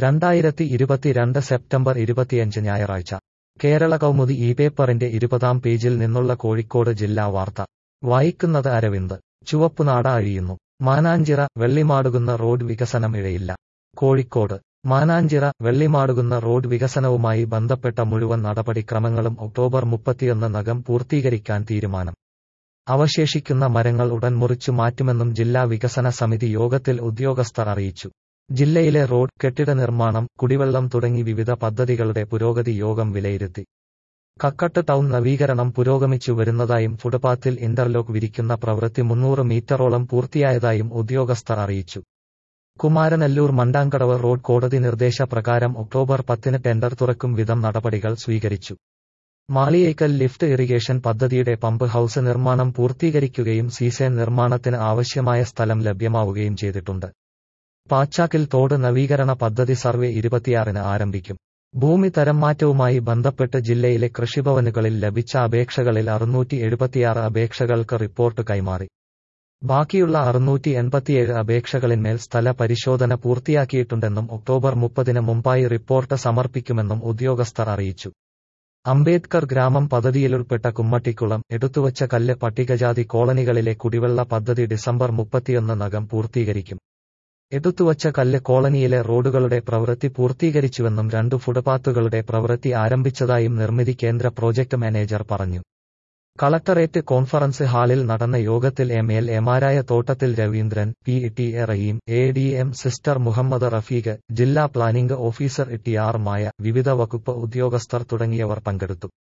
രണ്ടായിരത്തി ഇരുപത്തിരണ്ട് സെപ്റ്റംബർ ഇരുപത്തിയഞ്ച് ഞായറാഴ്ച കേരള കൗമുദി ഈ പേപ്പറിന്റെ ഇരുപതാം പേജിൽ നിന്നുള്ള കോഴിക്കോട് ജില്ലാ വാർത്ത വായിക്കുന്നത് അരവിന്ദ് ചുവപ്പുനാട അഴിയുന്നു മാനാഞ്ചിറ വെള്ളിമാടുകുന്ന റോഡ് വികസനം ഇഴയില്ല കോഴിക്കോട് മാനാഞ്ചിറ വെള്ളിമാടുകുന്ന റോഡ് വികസനവുമായി ബന്ധപ്പെട്ട മുഴുവൻ നടപടിക്രമങ്ങളും ഒക്ടോബർ മുപ്പത്തിയൊന്ന് നകം പൂർത്തീകരിക്കാൻ തീരുമാനം അവശേഷിക്കുന്ന മരങ്ങൾ ഉടൻ മുറിച്ചു മാറ്റുമെന്നും ജില്ലാ വികസന സമിതി യോഗത്തിൽ ഉദ്യോഗസ്ഥർ അറിയിച്ചു ജില്ലയിലെ റോഡ് കെട്ടിട നിർമ്മാണം കുടിവെള്ളം തുടങ്ങി വിവിധ പദ്ധതികളുടെ പുരോഗതി യോഗം വിലയിരുത്തി കക്കട്ട് ടൗൺ നവീകരണം പുരോഗമിച്ചു വരുന്നതായും ഫുട്പാത്തിൽ ഇന്റർലോക്ക് വിരിക്കുന്ന പ്രവൃത്തി മുന്നൂറ് മീറ്ററോളം പൂർത്തിയായതായും ഉദ്യോഗസ്ഥർ അറിയിച്ചു കുമാരനെല്ലൂർ മണ്ടാങ്കടവ് റോഡ് കോടതി നിർദ്ദേശപ്രകാരം ഒക്ടോബർ പത്തിന് ടെൻഡർ തുറക്കും വിധം നടപടികൾ സ്വീകരിച്ചു മാളിയേക്കൽ ലിഫ്റ്റ് ഇറിഗേഷൻ പദ്ധതിയുടെ പമ്പ് ഹൌസ് നിർമ്മാണം പൂർത്തീകരിക്കുകയും സീസേൻ നിർമ്മാണത്തിന് ആവശ്യമായ സ്ഥലം ലഭ്യമാവുകയും ചെയ്തിട്ടുണ്ട് പാച്ചാക്കിൽ തോട് നവീകരണ പദ്ധതി സർവേ ഇരുപത്തിയാറിന് ആരംഭിക്കും ഭൂമി തരംമാറ്റവുമായി ബന്ധപ്പെട്ട് ജില്ലയിലെ കൃഷിഭവനുകളിൽ ലഭിച്ച അപേക്ഷകളിൽ അറുന്നൂറ്റി എഴുപത്തിയാറ് അപേക്ഷകൾക്ക് റിപ്പോർട്ട് കൈമാറി ബാക്കിയുള്ള അറുന്നൂറ്റി എൺപത്തിയേഴ് അപേക്ഷകളിന്മേൽ സ്ഥല പരിശോധന പൂർത്തിയാക്കിയിട്ടുണ്ടെന്നും ഒക്ടോബർ മുപ്പതിന് മുമ്പായി റിപ്പോർട്ട് സമർപ്പിക്കുമെന്നും ഉദ്യോഗസ്ഥർ അറിയിച്ചു അംബേദ്കർ ഗ്രാമം പദ്ധതിയിലുൾപ്പെട്ട കുമ്മട്ടിക്കുളം എടുത്തുവച്ച കല്ല് പട്ടികജാതി കോളനികളിലെ കുടിവെള്ള പദ്ധതി ഡിസംബർ മുപ്പത്തിയൊന്ന് നകം പൂർത്തീകരിക്കും എടുത്തുവച്ച കല്ല് കോളനിയിലെ റോഡുകളുടെ പ്രവൃത്തി പൂർത്തീകരിച്ചുവെന്നും രണ്ടു ഫുട്പാത്തുകളുടെ പ്രവൃത്തി ആരംഭിച്ചതായും നിർമ്മിതി കേന്ദ്ര പ്രോജക്ട് മാനേജർ പറഞ്ഞു കളക്ടറേറ്റ് കോൺഫറൻസ് ഹാളിൽ നടന്ന യോഗത്തിൽ എം എൽ എമാരായ Thottathil Raveendran P T A Rahim A D M sister Muhammad Rafeeq ജില്ലാ planning officer T R Maya വിവിധ വകുപ്പ് ഉദ്യോഗസ്ഥർ തുടങ്ങിയവർ പങ്കെടുത്തു